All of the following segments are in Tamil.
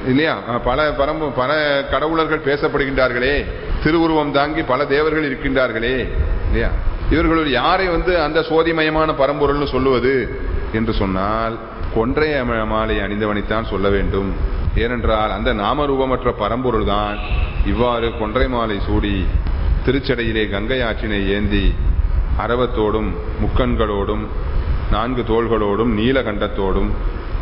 இல்லையா அஹ் பல பரம்பு பல கடவுளர்கள் பேசப்படுகின்றார்களே திருவுருவம் தாங்கி பல தேவர்கள் இருக்கின்றார்களே இல்லையா இவர்களுள் யாரை வந்து அந்த சோதிமயமான பரம்பொருள்னு சொல்லுவது என்று சொன்னால் கொன்றைய ம- மாலை அணிந்தவனைத்தான் சொல்ல வேண்டும் ஏனென்றால் அந்த நாமரூபமற்ற பரம்பொருள் தான் இவ்வாறு கொன்றை மாலை சூடி திருச்சடையிலே கங்கை ஆற்றினை ஏந்தி அரவத்தோடும் முக்கண்களோடும் நான்கு தோள்களோடும் நீலகண்டத்தோடும்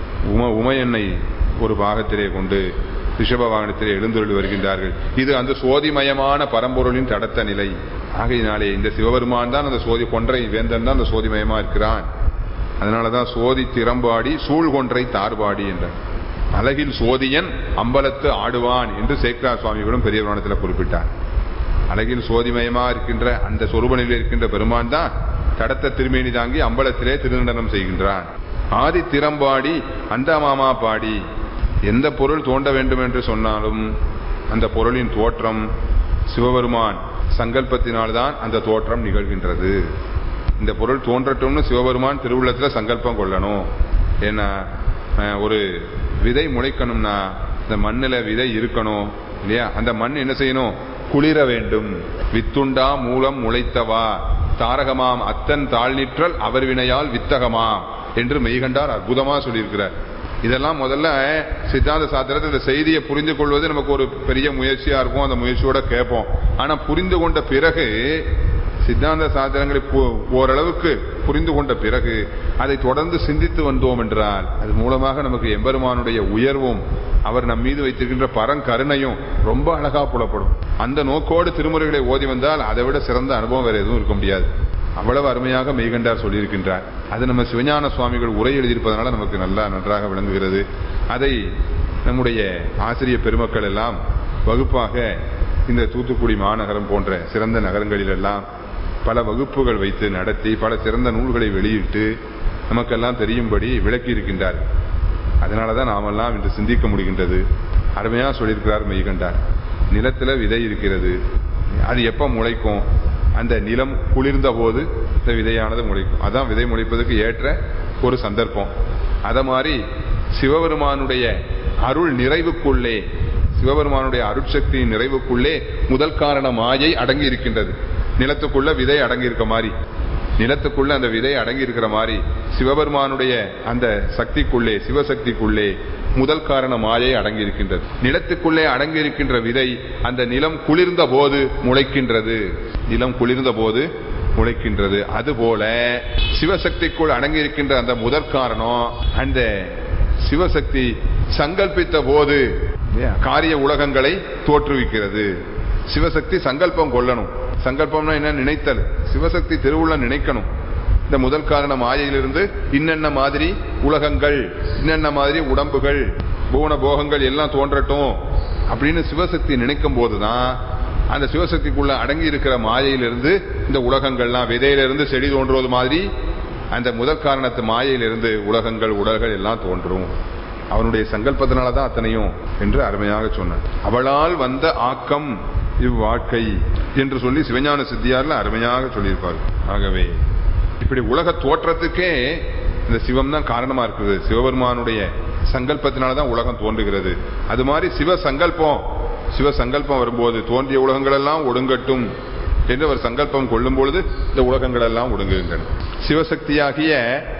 உம உமையன்னை ஒரு பாகத்திலே கொண்டு ரிஷப வாகனத்திலே எழுந்தருளி வருகின்றார்கள் இது அந்த சோதிமயமான பரம்பொருளின் தடத்த நிலை ஆகையினாலே இந்த சிவபெருமான் தான் அந்த சோதி கொன்றை வேந்தன் தான் அந்த சோதிமயமா இருக்கிறான் அதனாலதான் சோதி திறம்பாடி சூழ் கொன்றை தார்பாடி என்றார் அழகில் சோதியன் அம்பலத்து ஆடுவான் என்று சேக்கரா சுவாமிகளும் பெரிய புராணத்தில் குறிப்பிட்டார் அழகில் சோதிமயமா இருக்கின்ற அந்த சொருபனில் இருக்கின்ற பெருமான் தான் தடத்த திருமேனி தாங்கி அம்பலத்திலே திருநடனம் செய்கின்றான் ஆதி திறம்பாடி அந்த மாமா பாடி எந்த பொருள் தோண்ட வேண்டும் என்று சொன்னாலும் அந்த பொருளின் தோற்றம் சிவபெருமான் சங்கல்பத்தினால்தான் அந்த தோற்றம் நிகழ்கின்றது இந்த பொருள் தோன்றட்டும்னு சிவபெருமான் திருவுள்ளத்துல சங்கல்பம் கொள்ளணும் ஏன்னா அஹ், ஒரு விதை முளைக்கணும்னா இந்த மண்ணுல விதை இருக்கணும் இல்லையா அந்த மண் என்ன செய்யணும் குளிர வேண்டும் வித்துண்டா மூலம் முளைத்தவா தாரகமாம் அத்தன் தாழ்நிற்றல் அவர் வினையால் வித்தகமாம் என்று மெய்கண்டார் அற்புதமா சொல்லியிருக்கிறார் இதெல்லாம் முதல்ல சித்தாந்த சாத்திரத்தை இந்த செய்தியை புரிந்து கொள்வது நமக்கு ஒரு பெரிய முயற்சியா இருக்கும் அந்த முயற்சியோட கேட்போம் ஆனா புரிந்து கொண்ட பிறகு சித்தாந்த சாத்திரங்களை பு- ஓரளவுக்கு புரிந்து கொண்ட பிறகு அதை தொடர்ந்து சிந்தித்து வந்தோம் என்றால் அது மூலமாக நமக்கு எம்பெருமானுடைய உயர்வும் அவர் நம் மீது வைத்திருக்கின்ற பரங்கருணையும் ரொம்ப அழகா புலப்படும் அந்த நோக்கோடு திருமுறைகளை ஓதி வந்தால் அதை விட சிறந்த அனுபவம் வேற எதுவும் இருக்க முடியாது அவ்வளவு அருமையாக மெய்கண்டார் சொல்லியிருக்கின்றார் அது நம்ம சிவஞான சுவாமிகள் உரை எழுதியிருப்பதனால நமக்கு நல்லா நன்றாக விளங்குகிறது அதை நம்முடைய ஆசிரிய பெருமக்கள் எல்லாம் வகுப்பாக இந்த தூத்துக்குடி மாநகரம் போன்ற சிறந்த நகரங்களிலெல்லாம் பல வகுப்புகள் வைத்து நடத்தி பல சிறந்த நூல்களை வெளியிட்டு நமக்கெல்லாம் தெரியும்படி விளக்கி இருக்கின்றார் அதனாலதான் நாமெல்லாம் இன்று சிந்திக்க முடிகின்றது அருமையா சொல்லியிருக்கிறார் மெய்கண்டார் நிலத்துல விதை இருக்கிறது அது எப்ப முளைக்கும் அந்த நிலம் குளிர்ந்த போது இந்த விதையானது முளைக்கும் அதான் விதை முளைப்பதற்கு ஏற்ற ஒரு சந்தர்ப்பம் அத மாதிரி சிவபெருமானுடைய அருள் நிறைவுக்குள்ளே சிவபெருமானுடைய அருட்சக்தியின் நிறைவுக்குள்ளே முதல் காரண மாயை அடங்கி இருக்கின்றது நிலத்துக்குள்ள விதை அடங்கி இருக்க மாதிரி நிலத்துக்குள்ள அந்த விதை அடங்கி இருக்கிற மாதிரி சிவபெருமானுடைய அந்த சக்திக்குள்ளே சிவசக்திக்குள்ளே முதல் காரண மாயை அடங்கி இருக்கின்றது நிலத்துக்குள்ளே அடங்கி இருக்கின்ற விதை அந்த நிலம் குளிர்ந்த போது முளைக்கின்றது நிலம் குளிர்ந்த போது முளைக்கின்றது அதுபோல சிவசக்திக்குள் அடங்கி இருக்கின்ற அந்த முதற் காரணம் அந்த சிவசக்தி சங்கல்பித்த போது காரிய உலகங்களை தோற்றுவிக்கிறது சிவசக்தி சங்கல்பம் கொள்ளணும் சங்கல்பம்னா என்ன நினைத்தல் சிவசக்தி திருவுள்ள நினைக்கணும் இந்த முதல் காரண மாயையிலிருந்து இன்னென்ன மாதிரி உலகங்கள் இன்னென்ன மாதிரி உடம்புகள் பூவன போகங்கள் எல்லாம் தோன்றட்டும் அப்படின்னு சிவசக்தி நினைக்கும் போதுதான் அந்த சிவசக்திக்குள்ள அடங்கி இருக்கிற மாயையிலிருந்து இந்த உலகங்கள்லாம் விதையிலிருந்து செடி தோன்றுவது மாதிரி அந்த முதல் காரணத்து மாயையிலிருந்து உலகங்கள் உடல்கள் எல்லாம் தோன்றும் அவனுடைய சங்கல்பத்தினால தான் அத்தனையும் என்று அருமையாக சொன்னார் அவளால் வந்த ஆக்கம் இவ்வாழ்க்கை என்று சொல்லி சிவஞான சித்தியார்ல அருமையாக சொல்லியிருப்பார் ஆகவே இப்படி உலக தோற்றத்துக்கே இந்த சிவம் தான் காரணமா இருக்குது சிவபெருமானுடைய சங்கல்பத்தினால தான் உலகம் தோன்றுகிறது அது மாதிரி சிவ சங்கல்பம் சிவ சங்கல்பம் வரும்போது தோன்றிய உலகங்கள் எல்லாம் ஒடுங்கட்டும் என்று அவர் சங்கல்பம் கொள்ளும் பொழுது இந்த உலகங்கள் எல்லாம் ஒடுங்குகின்றன சிவசக்தியாகிய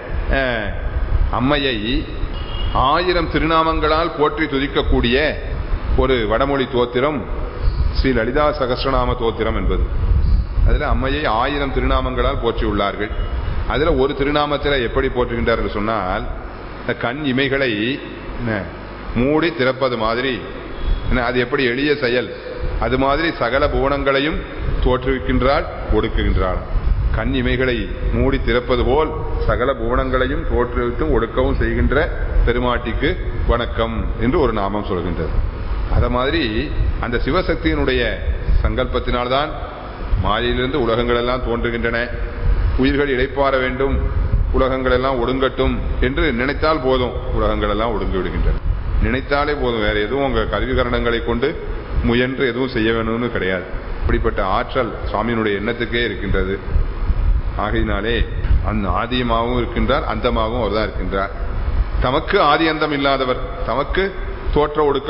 அஹ், அம்மையை ஆயிரம் திருநாமங்களால் போற்றி துதிக்கக்கூடிய ஒரு வடமொழி தோத்திரம் ஸ்ரீ லலிதா சகஸ்ரநாம தோத்திரம் என்பது அதுல அம்மையை ஆயிரம் திருநாமங்களால் போற்றியுள்ளார்கள் அதுல ஒரு திருநாமத்தில் எப்படி போற்றுகின்றார் என்று சொன்னால் இந்த கண் இமைகளை என்ன, மூடி திறப்பது மாதிரி என்ன, அது எப்படி எளிய செயல் அது மாதிரி சகல புவனங்களையும் தோற்றுவிக்கின்றாள் ஒடுக்குகின்றாள் கண் இமைகளை மூடி திறப்பது போல் சகல புவனங்களையும் தோற்றுவித்தும் ஒடுக்கவும் செய்கின்ற பெருமாட்டிக்கு வணக்கம் என்று ஒரு நாமம் சொல்கின்றது அத மாதிரி அந்த சிவசக்தியினுடைய சங்கல்பத்தினால்தான் மாயையிலிருந்து உலகங்கள் எல்லாம் தோன்றுகின்றன உயிர்கள் இழைப்பார வேண்டும் உலகங்கள் எல்லாம் ஒடுங்கட்டும் என்று நினைத்தால் போதும் உலகங்கள் எல்லாம் ஒடுங்கி விடுகின்றன நினைத்தாலே போதும் வேற எதுவும் உங்க கருவிகரணங்களை கொண்டு முயன்று எதுவும் செய்ய வேணும்னு கிடையாது இப்படிப்பட்ட ஆற்றல் சுவாமியினுடைய எண்ணத்துக்கே இருக்கின்றது ஆகையினாலே அந்த ஆதியமாகவும் இருக்கின்றார் அந்தமாகவும் அவர்தான் இருக்கின்றார் தமக்கு ஆதி அந்தம் இல்லாதவர் தமக்கு தோற்ற ஒடுக்க